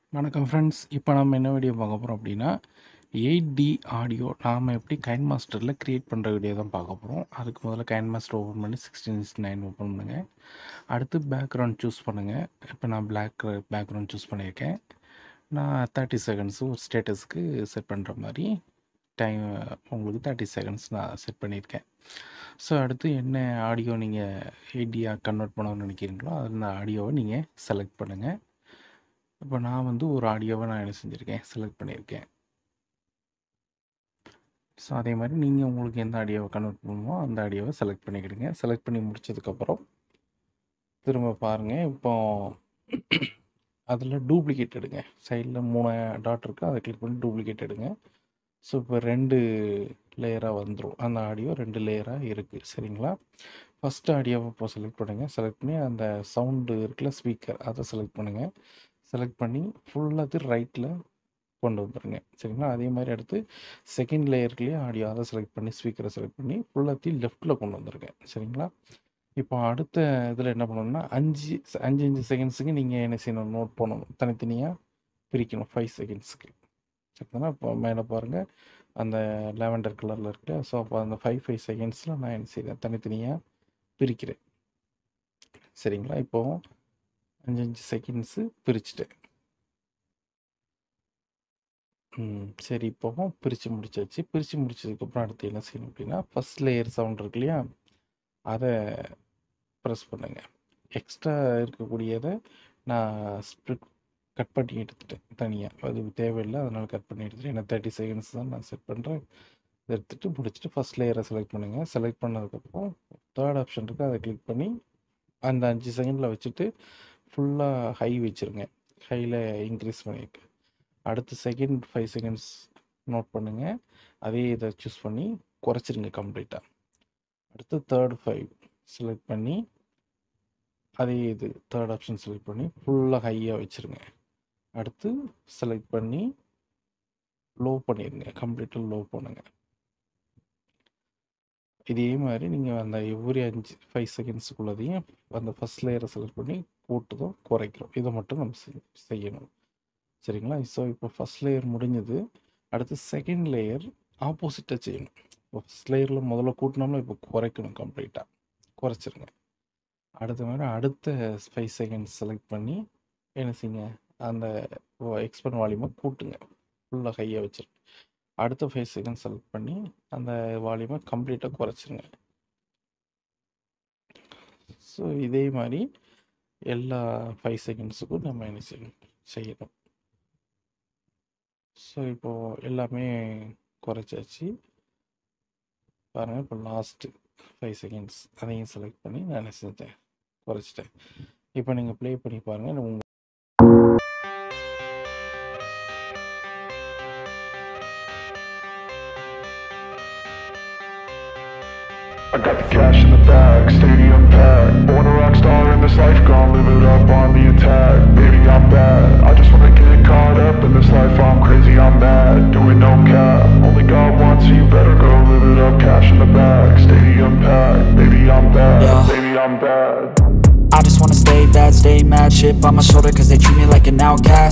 வணக்கம் ஃப்ரெண்ட்ஸ் இப்போ நம்ம என்ன வீடியோ பார்க்க போகிறோம் அப்படின்னா எயிட் டி ஆடியோ நாம் எப்படி கைன் மாஸ்டரில் க்ரியேட் பண்ணுற வீடியோ தான் பார்க்க போகிறோம் அதுக்கு முதல்ல கைன் மாஸ்டர் ஓப்பன் பண்ணி சிக்ஸ்டீன் நைன் ஓப்பன் பண்ணுங்கள் அடுத்து பேக்ரவுண்ட் சூஸ் பண்ணுங்கள் இப்போ நான் பிளாக் பேக்ரவுண்ட் சூஸ் பண்ணியிருக்கேன் நான் தேர்ட்டி செகண்ட்ஸு ஒரு ஸ்டேட்டஸ்க்கு செட் பண்ணுற மாதிரி டைம் உங்களுக்கு தேர்ட்டி செகண்ட்ஸ் நான் செட் பண்ணியிருக்கேன் ஸோ அடுத்து என்ன ஆடியோ நீங்கள் எயிட்டியாக கன்வெர்ட் பண்ணணும்னு நினைக்கிறீங்களோ அந்த ஆடியோவை நீங்கள் செலக்ட் பண்ணுங்கள் இப்போ நான் வந்து ஒரு ஆடியோவை நான் என்ன செஞ்சுருக்கேன் செலக்ட் பண்ணியிருக்கேன் ஸோ அதே மாதிரி நீங்கள் உங்களுக்கு எந்த ஆடியோவை கன்வெர்ட் பண்ணணுமோ அந்த ஆடியோவை செலக்ட் பண்ணிக்கிடுங்க செலக்ட் பண்ணி முடிச்சதுக்கப்புறம் திரும்ப பாருங்கள் இப்போ அதில் டூப்ளிகேட் எடுங்க சைடில் மூணு டாட் இருக்குது அதை கிளிக் பண்ணி டூப்ளிகேட் எடுங்க ஸோ இப்போ ரெண்டு லேயராக வந்துடும் அந்த ஆடியோ ரெண்டு லேயராக இருக்குது சரிங்களா ஃபஸ்ட்டு ஆடியோவை இப்போ செலக்ட் பண்ணுங்கள் செலக்ட் பண்ணி அந்த சவுண்டு இருக்குல்ல ஸ்பீக்கர் அதை செலக்ட் பண்ணுங்கள் செலக்ட் பண்ணி ஃபுல்லாக ரைட்டில் கொண்டு வந்துடுங்க சரிங்களா அதே மாதிரி அடுத்து செகண்ட் லேயர்லேயே ஆடியோ அதை செலக்ட் பண்ணி ஸ்பீக்கரை செலக்ட் பண்ணி ஃபுல்லாத்தையும் லெஃப்ட்டில் கொண்டு வந்துருங்க சரிங்களா இப்போ அடுத்த இதில் என்ன பண்ணணும்னா அஞ்சு அஞ்சு அஞ்சு செகண்ட்ஸுக்கு நீங்கள் என்ன செய்யணும் நோட் பண்ணணும் தனித்தனியாக பிரிக்கணும் ஃபைவ் செகண்ட்ஸுக்கு சரிங்களா இப்போ மேலே பாருங்கள் அந்த லேவண்டர் கலரில் இருக்கு ஸோ அப்போ அந்த ஃபைவ் ஃபைவ் செகண்ட்ஸில் நான் என்ன செய்கிறேன் தனித்தனியாக பிரிக்கிறேன் சரிங்களா இப்போது அஞ்சு அஞ்சு செகண்ட்ஸு பிரிச்சுட்டேன் ம் சரி இப்போ பிரித்து முடிச்சாச்சு பிரித்து முடிச்சதுக்கப்புறம் அடுத்து என்ன செய்யணும் அப்படின்னா ஃபஸ்ட் லேயர் சவுண்ட் இருக்கு இல்லையா அதை ப்ரெஸ் பண்ணுங்க எக்ஸ்ட்ரா இருக்கக்கூடியதை நான் ஸ்ப்ளிட் கட் பண்ணி எடுத்துட்டேன் தனியாக அது தேவையில்லை அதனால் கட் பண்ணி எடுத்துட்டேன் ஏன்னா தேர்ட்டி செகண்ட்ஸ் தான் நான் செட் பண்ணுறேன் இதை எடுத்துகிட்டு முடிச்சுட்டு ஃபஸ்ட் லேயரை செலக்ட் பண்ணுங்கள் செலக்ட் பண்ணதுக்கப்புறம் தேர்ட் ஆப்ஷன் இருக்குது அதை கிளிக் பண்ணி அந்த அஞ்சு செகண்டில் வச்சுட்டு ஃபுல்லாக ஹை வச்சுருங்க ஹையில் இன்க்ரீஸ் பண்ணியிருக்கு அடுத்து செகண்ட் ஃபைவ் செகண்ட்ஸ் நோட் பண்ணுங்கள் அதே இதை சூஸ் பண்ணி குறைச்சிருங்க கம்ப்ளீட்டாக அடுத்து தேர்ட் ஃபைவ் செலக்ட் பண்ணி அதே இது தேர்ட் ஆப்ஷன் செலக்ட் பண்ணி ஃபுல்லாக ஹையாக வச்சுருங்க அடுத்து செலக்ட் பண்ணி லோ பண்ணிடுங்க கம்ப்ளீட்டாக லோ பண்ணுங்க இதே மாதிரி நீங்கள் அந்த எவ்ரி அஞ்சு ஃபைவ் செகண்ட்ஸுக்குள்ளதையும் அந்த ஃபஸ்ட் லேயரை செலக்ட் பண்ணி கூட்டுதோ குறைக்கிறோம் இதை மட்டும் நம்ம செய்யணும் சரிங்களா ஸோ இப்போ ஃபஸ்ட் லேயர் முடிஞ்சது அடுத்து செகண்ட் லேயர் ஆப்போசிட்டாக செய்யணும் இப்போ ஃபஸ்ட் லேயரில் முதல்ல கூட்டினோம்னா இப்போ குறைக்கணும் கம்ப்ளீட்டாக குறைச்சிருங்க அடுத்த மாதிரி அடுத்த ஃபைவ் செகண்ட்ஸ் செலக்ட் பண்ணி என்ன செய்யுங்க அந்த எக்ஸ்பெண்ட் வால்யூமை கூட்டுங்க ஃபுல்லாக ஹையாக வச்சுருங்க அடுத்த ஃபைவ் செகண்ட் செலக்ட் பண்ணி அந்த வால்யூமை கம்ப்ளீட்டாக குறைச்சிருங்க ஸோ இதே மாதிரி எல்லா ஃபைவ் செகண்ட்ஸுக்கும் நம்ம என்ன செய்யணும் செய்யணும் ஸோ இப்போது எல்லாமே குறைச்சாச்சு பாருங்கள் இப்போ லாஸ்ட்டு ஃபைவ் செகண்ட்ஸ் அதையும் செலக்ட் பண்ணி நான் என்ன செஞ்சேன் குறைச்சிட்டேன் இப்போ நீங்கள் ப்ளே பண்ணி பாருங்கள் உங்கள் I got the cash in the bag, stadium packed Born a rock star in this life, gon' live it up on the attack Baby, I'm bad, I just wanna get caught up in this life I'm crazy, I'm mad, doing no cap Only God wants you, better go live it up Cash in the bag, stadium packed Baby, I'm bad, Yeah. baby, I'm bad I just wanna stay bad, stay mad Shit on my shoulder cause they treat me like an outcast